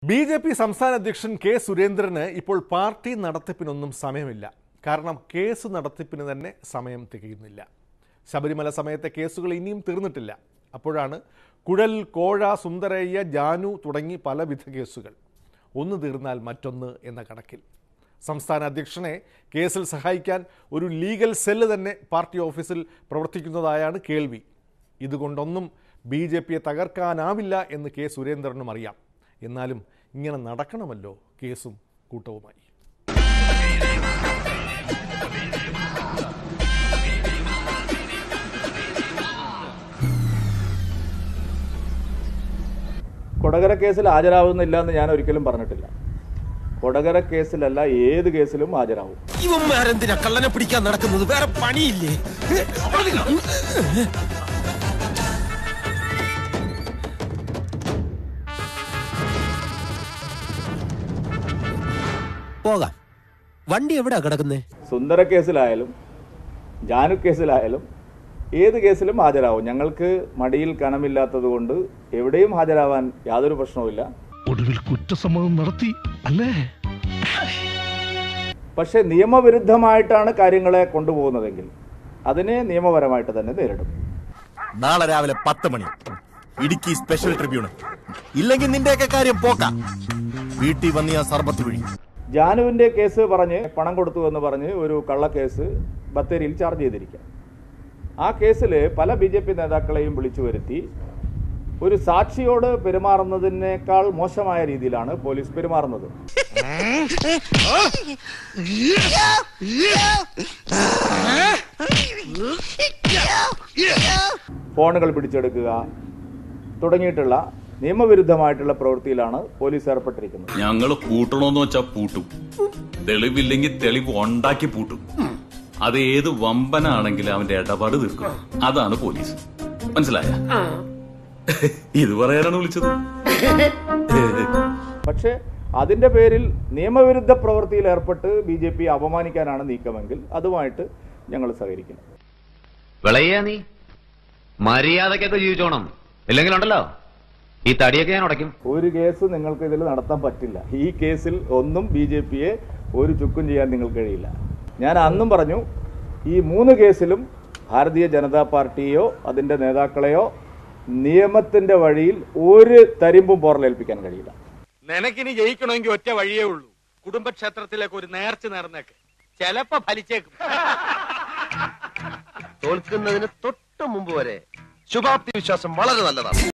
B J P സംസ്ഥാന അധ്യക്ഷൻ K സുരേന്ദ്രന് ഇപ്പോൾ പാർട്ടി നടത്തിപ്പിനൊന്നും സമയമില്ല കാരണം കേസ് നടത്തിപ്പിന് തന്നെ സമയം തികയുന്നില്ല ശബരിമല സമയത്തെ കേസുകൾ ഇനിയും തീർന്നിട്ടില്ല അപ്പോഴാണ് കുഴൽ കോഴ സുന്ദരയ്യ ജാനു തുടങ്ങി പലവിധ കേസുകൾ ഒന്ന് തീർന്നാൽ മറ്റൊന്ന് എന്ന കണക്കിൽ സംസ്ഥാന അധ്യക്ഷനെ കേസിൽ സഹായിക്കാൻ ഒരു ലീഗൽ സെല്ല് തന്നെ പാർട്ടി ഓഫീസിൽ പ്രവർത്തിക്കുന്നതായാണ് കേൾവി ഇതുകൊണ്ടൊന്നും ബി ജെ പിയെ തകർക്കാനാവില്ല എന്ന് കെ സുരേന്ദ്രനും അറിയാം എന്നാലും ഇങ്ങനെ നടക്കണമല്ലോ കേസും കൂട്ടവുമായി കൊടകര കേസിൽ ഹാജരാകുന്നില്ല എന്ന് ഞാൻ ഒരിക്കലും പറഞ്ഞിട്ടില്ല കൊടകര കേസിലല്ല ഏത് കേസിലും ഹാജരാകും ഇവന്മാരെന്തിനാ കള്ളനെ പിടിക്കാൻ നടക്കുന്നത് വേറെ പണിയില്ലേ പോകാം വണ്ടി എവിടാ കിടക്കുന്നേ സുന്ദര കേസിലായാലും ജാനു കേസിലായാലും ഏത് കേസിലും ഹാജരാകും ഞങ്ങൾക്ക് മടിയിൽ കനമില്ലാത്തത് കൊണ്ട് എവിടെയും ഹാജരാവാൻ യാതൊരു പ്രശ്നവുമില്ല ഒടുവിൽ കുറ്റസമ്മതം നടത്തി അല്ലേ പക്ഷേ നിയമവിരുദ്ധമായിട്ടാണ് കാര്യങ്ങളെ കൊണ്ടുപോകുന്നതെങ്കിൽ അതിനെ നിയമപരമായിട്ട് തന്നെ നേരിടും നാളെ രാവിലെ പത്ത് മണി ഇടുക്കി സ്പെഷ്യൽ ട്രിബ്യൂണൽ ഇല്ലെങ്കിൽ നിന്റെയൊക്കെ കാര്യം പോക്കാം വീട്ടിൽ വന്ന് ഞാൻ സർബത്ത് വിഴി ജാനുവിന്റെ കേസ് പറഞ്ഞ് പണം കൊടുത്തു എന്ന് പറഞ്ഞ് ഒരു കള്ളക്കേസ് ബത്തേരിയിൽ ചാർജ് ചെയ്തിരിക്കാം ആ കേസിൽ പല ബി ജെ പി നേതാക്കളെയും വിളിച്ചു വരുത്തി ഒരു സാക്ഷിയോട് പെരുമാറുന്നതിനേക്കാൾ മോശമായ രീതിയിലാണ് പോലീസ് പെരുമാറുന്നത് ഫോണുകൾ പിടിച്ചെടുക്കുക തുടങ്ങിയിട്ടുള്ള നിയമവിരുദ്ധമായിട്ടുള്ള പ്രവൃത്തിയിലാണ് പോലീസ് ഏർപ്പെട്ടിരിക്കുന്നത് ഞങ്ങള് പൂട്ടണോന്ന് വെച്ചാ പൂട്ടും തെളിവില്ലെങ്കിൽ തെളിവ് ഉണ്ടാക്കി പൂട്ടും അത് ഏത് വമ്പനാണെങ്കിലും അവന്റെ ഇടപാട് തീർക്കും അതാണ് പോലീസ് മനസ്സിലായ ഇത് പറയാനാണ് വിളിച്ചത് പക്ഷേ അതിന്റെ പേരിൽ നിയമവിരുദ്ധ പ്രവൃത്തിയിൽ ഏർപ്പെട്ട് ബി ജെ പി അപമാനിക്കാനാണ് നീക്കമെങ്കിൽ അതുമായിട്ട് ഞങ്ങൾ സഹകരിക്കുന്നു വിളയ്യ നീ മര്യാദക്കൊക്കെ ജീവിച്ചോണം ഇല്ലെങ്കിലുണ്ടല്ലോ ഈ തടിയൊക്കെ ഞാൻ ഉടയ്ക്കും ഒരു കേസ് നിങ്ങൾക്ക് ഇതിൽ നടത്താൻ പറ്റില്ല ഈ കേസിൽ ഒന്നും ബി ജെ പിയെ ഒരു ചുക്കും ചെയ്യാൻ നിങ്ങൾക്ക് കഴിയില്ല ഞാൻ അന്നും പറഞ്ഞു ഈ മൂന്ന് കേസിലും ഭാരതീയ ജനതാ പാർട്ടിയോ അതിന്റെ നേതാക്കളെയോ നിയമത്തിന്റെ വഴിയിൽ ഒരു തരിമ്പും പോറലേൽപ്പിക്കാൻ കഴിയില്ല നിനക്കിനി ജയിക്കണമെങ്കിൽ ഒറ്റ വഴിയേ ഉള്ളൂ കുടുംബക്ഷേത്രത്തിലേക്ക് ഒരു നേർച്ച നേർന്നേക്ക് ചെലപ്പോ ഫലിച്ചേക്കും തോൽക്കുന്നതിന് തൊട്ട് മുമ്പ് വരെ ശുഭാപ്തി വിശ്വാസം വളരെ നല്ലതാണ്